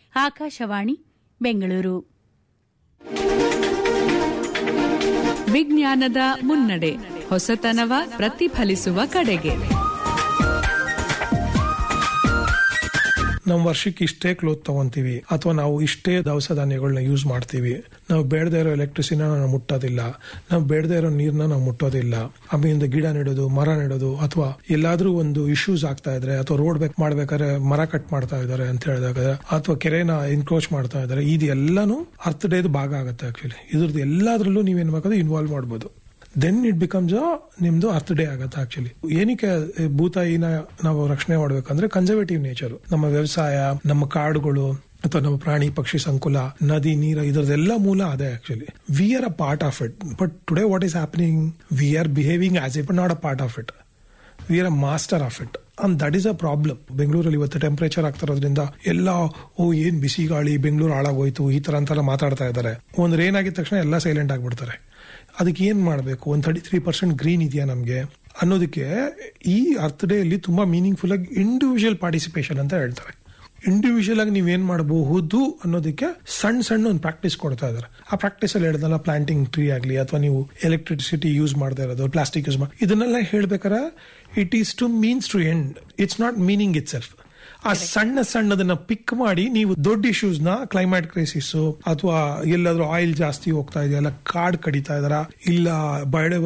ಆಕಾಶವಾಣಿ ಬೆಂಗಳೂರು ವಿಜ್ಞಾನದ ಮುನ್ನಡೆ ಹೊಸತನವ ಪ್ರತಿಫಲಿಸುವ ಕಡೆಗೆ ನಾವು ವರ್ಷಕ್ಕೆ ಇಷ್ಟೇ ಕ್ಲೋತ್ ತಗೊಂತೀವಿ ಅಥವಾ ನಾವು ಇಷ್ಟೇ ದವಸ ಧಾನ್ಯಗಳನ್ನ ಯೂಸ್ ಮಾಡ್ತೀವಿ ನಾವು ಬೇಡದೇ ಇರೋ ಎಲೆಕ್ಟ್ರಿಸಿನ ನಾವು ಮುಟ್ಟೋದಿಲ್ಲ ನಾವು ಬೇಡದೇ ಇರೋ ನೀರ್ನ ನಾವು ಮುಟ್ಟೋದಿಲ್ಲ ಆಮೇಲಿಂದ ಗಿಡ ನೆಡೋದು ಮರ ನೆಡೋದು ಅಥವಾ ಎಲ್ಲಾದ್ರೂ ಒಂದು ಇಶ್ಯೂಸ್ ಆಗ್ತಾ ಇದ್ರೆ ಅಥವಾ ರೋಡ್ ಬೇಕ್ ಮಾಡ್ಬೇಕಾದ್ರೆ ಮರ ಕಟ್ ಮಾಡ್ತಾ ಇದಾರೆ ಅಂತ ಹೇಳಿದಾಗ ಅಥವಾ ಕೆರೆನ ಎನ್ಕ್ರೋಚ್ ಮಾಡ್ತಾ ಇದಾರೆ ಇದೆಲ್ಲಾನು ಅರ್ಥ ಡೇದು ಭಾಗ ಆಗುತ್ತೆ ಆಕ್ಚುಲಿ ಇದ್ರದ್ದು ಎಲ್ಲಾದ್ರಲ್ಲೂ ನೀವೇನ್ ಬೇಕಾದ್ರೆ ಇನ್ವಾಲ್ವ್ ಮಾಡ್ಬೋದು ದೆನ್ ಇಟ್ ಬಿಕಮ್ಸ್ ನಿಮ್ದು ಅರ್ಥ ಡೇ ಆಗತ್ತೆ ಆಕ್ಚುಲಿ ಏನಕ್ಕೆ ಭೂತಾಯಿನ ನಾವು ರಕ್ಷಣೆ ಮಾಡ್ಬೇಕಂದ್ರೆ ಕನ್ಸರ್ವೇಟಿವ್ ನೇಚರ್ ನಮ್ಮ ವ್ಯವಸಾಯ ನಮ್ಮ ಕಾಡುಗಳು ಅಥವಾ ನಮ್ಮ ಪ್ರಾಣಿ ಪಕ್ಷಿ ಸಂಕುಲ ನದಿ ನೀರು ಇದರದೆಲ್ಲ ಮೂಲ ಅದೇ actually we are a part of it but today what is happening we are behaving as it not a part of it we are a master of it and that is a problem ಬೆಂಗಳೂರಲ್ಲಿ ಇವತ್ತು temperature ಆಗ್ತಿರೋದ್ರಿಂದ ಎಲ್ಲ ಓ ಏನ್ ಬಿಸಿ ಗಾಳಿ ಬೆಂಗಳೂರು ಹಾಳಾಗೋಯ್ತು ಈ ತರ ಅಂತೆಲ್ಲ ಮಾತಾಡ್ತಾ ಇದ್ದಾರೆ ಒಂದ್ ರೇನ್ ಆಗಿದ ತಕ್ಷಣ ಎಲ್ಲ ಸೈಲೆಂಟ್ ಆಗ್ಬಿಡ್ತಾರೆ ಅದಕ್ಕೆ ಏನ್ ಮಾಡಬೇಕು ಒಂದು ತರ್ಟಿ ತ್ರೀ ಪರ್ಸೆಂಟ್ ಗ್ರೀನ್ ಇದೆಯಾ ನಮಗೆ ಅನ್ನೋದಕ್ಕೆ ಈ ಅರ್ಥ ಡೇ ಅಲ್ಲಿ ತುಂಬಾ ಮೀನಿಂಗ್ಫುಲ್ ಆಗಿ ಇಂಡಿವಿಜುವಲ್ ಪಾರ್ಟಿಸಿಪೇಷನ್ ಅಂತ ಹೇಳ್ತಾರೆ ಇಂಡಿವಿಜುವಲ್ ಆಗಿ ನೀವೇನ್ ಮಾಡಬಹುದು ಅನ್ನೋದಕ್ಕೆ ಸಣ್ಣ ಸಣ್ಣ ಒಂದು ಪ್ರಾಕ್ಟೀಸ್ ಕೊಡ್ತಾ ಇದಾರೆ ಆ ಪ್ರಾಕ್ಟೀಸ್ ಅಲ್ಲಿ ಹೇಳ್ದಲ್ಲ ಪ್ಲಾಂಟಿಂಗ್ ಟ್ರೀ ಆಗಲಿ ಅಥವಾ ನೀವು ಎಲೆಕ್ಟ್ರಿಸಿಟಿ ಯೂಸ್ ಮಾಡದೇ ಇರೋದು ಪ್ಲಾಸ್ಟಿಕ್ ಯೂಸ್ ಮಾಡಿ ಇದನ್ನೆಲ್ಲ ಹೇಳ್ಬೇಕಾರೆ it is to means to end it's not meaning itself ಆ ಸಣ್ಣ ಸಣ್ಣದನ್ನ ಪಿಕ್ ಮಾಡಿ ನೀವು ದೊಡ್ಡ ಇಶ್ಯೂಸ್ ನ ಕ್ಲೈಮೇಟ್ ಕ್ರೈಸಿಸ್ ಅಥವಾ ಎಲ್ಲಾದ್ರೂ ಆಯಿಲ್ ಜಾಸ್ತಿ ಹೋಗ್ತಾ ಇದೆಯಲ್ಲ ಕಾಡ್ ಕಡಿತಾ ಇದಾರ ಇಲ್ಲ ಬಯೋಡೈವರ್ಸಿಟಿ